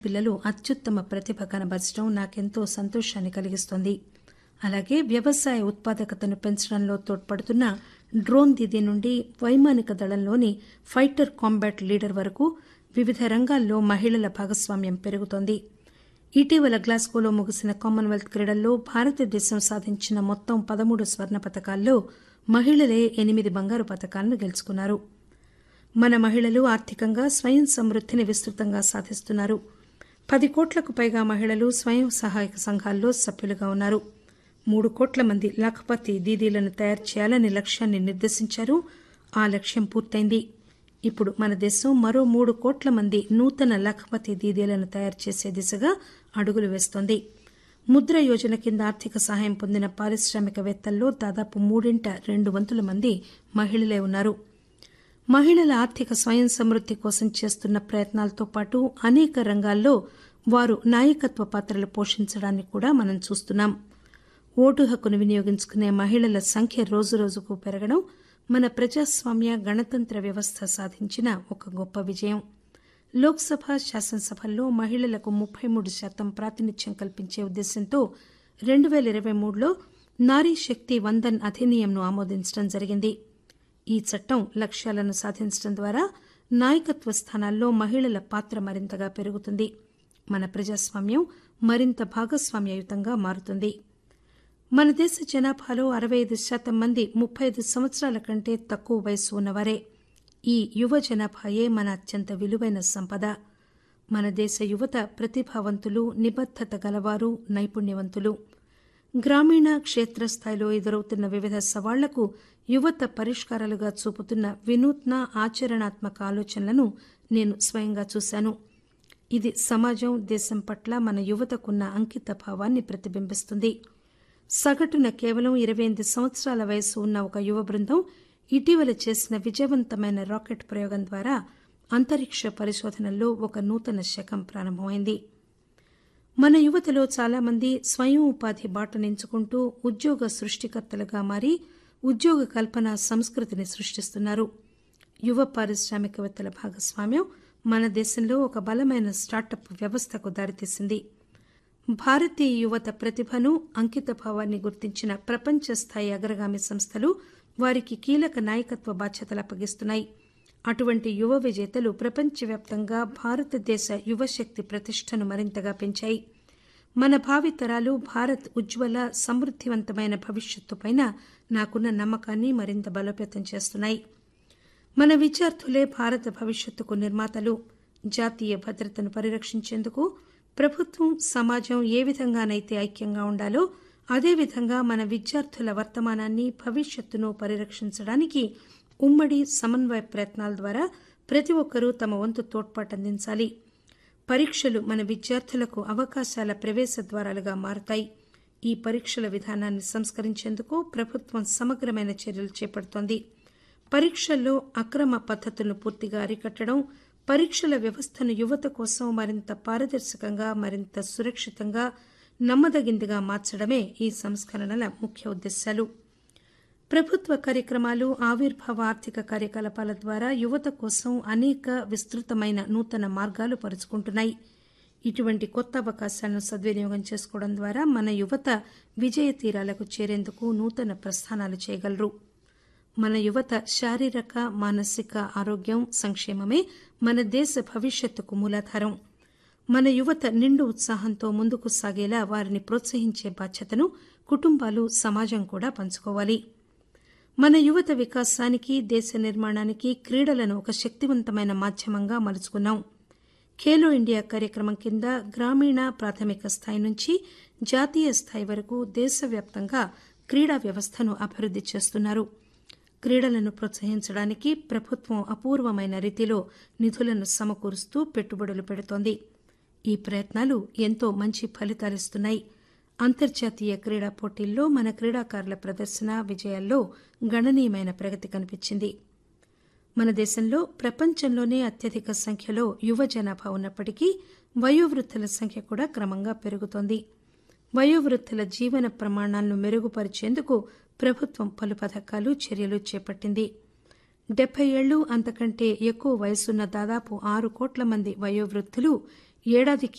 పిల్లలు అత్యుత్తమ ప్రతిభ కనబరచడం నాకెంతో సంతోషాన్ని కలిగిస్తోంది అలాగే వ్యవసాయ ఉత్పాదకతను పెంచడంలో తోడ్పడుతున్న డ్రోన్ దీదీ నుండి వైమానిక దళంలోని ఫైటర్ కాంబాట్ లీడర్ వరకు వివిధ రంగాల్లో మహిళల భాగస్వామ్యం పెరుగుతోంది ఇటీవల గ్లాస్గోలో ముగిసిన కామన్వెల్త్ క్రీడల్లో భారతదేశం సాధించిన మొత్తం పదమూడు స్వర్ణ పతకాల్లో మహిళలే ఎనిమిది బంగారు పతకాలను గెలుచుకున్నారు మన మహిళలు ఆర్థికంగా స్వయం సమృద్దిని విస్తృతంగా సాధిస్తున్నారు పది కోట్లకు పైగా మహిళలు స్వయం సహాయక సంఘాల్లో సభ్యులుగా ఉన్నారు మూడు కోట్ల మంది లఖపతి దీదీలను తయారు చేయాలనే లక్ష్యాన్ని నిర్దేశించారు ఆ లక్ష్యం పూర్తయింది ఇప్పుడు మన దేశం మరో మూడు కోట్ల మంది నూతన లఖపతి దీదీలను తయారు చేసే దిశగా అడుగులు వేస్తోంది ముద్ర యోజన కింద ఆర్థిక సహాయం పొందిన పారిశ్రామికవేత్తల్లో దాదాపు మూడింట రెండు వంతుల మంది మహిళలే ఉన్నారు మహిళల ఆర్థిక స్వయం సమృద్ది కోసం చేస్తున్న ప్రయత్నాలతో పాటు అనేక రంగాల్లో వారు నాయకత్వ పాత్రలు పోషించడాన్ని కూడా మనం చూస్తున్నాం ఓటు హక్కును వినియోగించుకునే మహిళల సంఖ్య రోజురోజుకు పెరగడం మన ప్రజాస్వామ్య గణతంత్ర వ్యవస్థ సాధించిన ఒక గొప్ప విజయం లోక్ సభ శాసనసభల్లో మహిళలకు ముప్పై మూడు శాతం ప్రాతినిధ్యం కల్పించే ఉద్దేశంతో రెండు పేల ఇరవై మూడులో నారీ శక్తి వందన్ అధినియంను ఆమోదించడం జరిగింది ఈ చట్టం లక్ష్యాలను సాధించడం ద్వారా నాయకత్వ స్థానాల్లో మహిళల పాత్ర మరింతగా పెరుగుతుంది మన ప్రజాస్వామ్యం మరింత భాగస్వామ్యయుతంగా మారుతుంది మన దేశ జనాభాలో అరవై ఐదు శాతం మంది ముప్పై ఐదు సంవత్సరాల కంటే తక్కువ వయసు ఉన్నవారే ఈ యువ జనాభాయే మన అత్యంత విలువైన సంపద మన దేశ యువత ప్రతిభావంతులు నిబద్దత గలవారు నైపుణ్యవంతులు గ్రామీణ క్షేత్రస్థాయిలో ఎదురవుతున్న వివిధ సవాళ్లకు యువత పరిష్కారాలుగా చూపుతున్న వినూత్న ఆచరణాత్మక ఆలోచనలను నేను స్వయంగా చూశాను ఇది సమాజం దేశం పట్ల మన యువతకున్న అంకిత భావాన్ని ప్రతిబింబిస్తుంది సగటున కేవలం ఇరవై ఎనిమిది సంవత్సరాల వయసు ఉన్న ఒక యువ బృందం ఇటీవల చేసిన విజయవంతమైన రాకెట్ ప్రయోగం ద్వారా అంతరిక్ష పరిశోధనల్లో ఒక నూతన శకం ప్రారంభమైంది మన యువతలో చాలామంది స్వయం ఉపాధి బాటను ఎంచుకుంటూ ఉద్యోగ సృష్టికర్తలుగా మారి ఉద్యోగ కల్పన సంస్కృతిని సృష్టిస్తున్నారు యువ పారిశ్రామికవేత్తల భాగస్వామ్యం మన దేశంలో ఒక బలమైన స్టార్టప్ వ్యవస్థకు దారితీసింది భారతీయ యువత ప్రతిభను అంకితభావాన్ని గుర్తించిన ప్రపంచ స్థాయి అగ్రగామి సంస్థలు వారికి కీలక నాయకత్వ బాధ్యతలు అప్పగిస్తున్నాయి అటువంటి యువ విజేతలు ప్రపంచవ్యాప్తంగా భారతదేశ యువశక్తి ప్రతిష్టను మరింతగా పెంచాయి మన భావితరాలు భారత్ ఉజ్వల సమృద్దివంతమైన భవిష్యత్తుపై నాకున్న నమ్మకాన్ని మరింత బలోపేతం చేస్తున్నాయి మన విద్యార్థులే భారత భవిష్యత్తుకు నిర్మాతలు జాతీయ భద్రతను పరిరక్షించేందుకు ప్రభుత్వం సమాజం ఏ విధంగానైతే ఐక్యంగా ఉండాలో అదేవిధంగా మన విద్యార్థుల వర్తమానాన్ని భవిష్యత్తును పరిరక్షించడానికి ఉమ్మడి సమన్వయ ప్రయత్నాల ద్వారా ప్రతి ఒక్కరూ తమ వంతు తోడ్పాటు అందించాలి పరీక్షలు మన విద్యార్థులకు అవకాశాల ప్రవేశ ద్వారాలుగా మారతాయి ఈ పరీక్షల విధానాన్ని సంస్కరించేందుకు ప్రభుత్వం సమగ్రమైన చర్యలు చేపడుతోంది పరీక్షల్లో అక్రమ పద్దతులను పూర్తిగా అరికట్టడం పరీక్షల వ్యవస్థను యువత కోసం మరింత పారదర్శకంగా మరింత సురక్షితంగా నమ్మదగిందిగా మార్చడమే ఈ సంస్కరణల ముఖ్య ఉద్దేశాలు ప్రభుత్వ కార్యక్రమాలు ఆవిర్భావ ఆర్థిక కార్యకలాపాల ద్వారా యువత కోసం అనేక విస్తృతమైన నూతన మార్గాలు పరుచుకుంటున్నాయి ఇటువంటి కొత్త అవకాశాలను సద్వినియోగం చేసుకోవడం ద్వారా మన యువత విజయ తీరాలకు చేరేందుకు నూతన ప్రస్థానాలు చేయగలరు మన యువత శారీరక మానసిక ఆరోగ్యం సంక్షేమమే మన దేశ భవిష్యత్తుకు మూలాధారం మన యువత నిండు ఉత్సాహంతో ముందుకు సాగేలా వారిని ప్రోత్సహించే బాధ్యతను కుటుంబాలు సమాజం కూడా పంచుకోవాలి మన యువత వికాసానికి దేశ నిర్మాణానికి క్రీడలను ఒక శక్తివంతమైన మాధ్యమంగా మలుచుకున్నాం ఖేలో ఇండియా కార్యక్రమం కింద గ్రామీణ ప్రాథమిక స్థాయి నుంచి జాతీయ స్థాయి వరకు దేశవ్యాప్తంగా క్రీడా వ్యవస్థను అభివృద్ది చేస్తున్నారు క్రీడలను ప్రోత్సహించడానికి ప్రభుత్వం అపూర్వమైన రీతిలో నిధులను సమకూరుస్తూ పెట్టుబడులు పెడుతోంది ఈ ప్రయత్నాలు ఎంతో మంచి ఫలితాలిస్తున్నాయి అంతర్జాతీయ క్రీడా పోటీల్లో మన క్రీడాకారుల ప్రదర్శన విజయాల్లో గణనీయమైన ప్రగతి కనిపించింది మన దేశంలో ప్రపంచంలోనే అత్యధిక సంఖ్యలో యువ జనాభా ఉన్నప్పటికీ వయోవృద్ధుల సంఖ్య కూడా క్రమంగా పెరుగుతోంది వయోవృద్ధుల జీవన ప్రమాణాలను మెరుగుపరిచేందుకు ప్రభుత్వం పలు పథకాలు చర్యలు చేపట్టింది డెబ్బై ఏళ్లు అంతకంటే ఎక్కువ వయసున్న దాదాపు ఆరు కోట్ల మంది వయోవృద్ధులు ఏడాదికి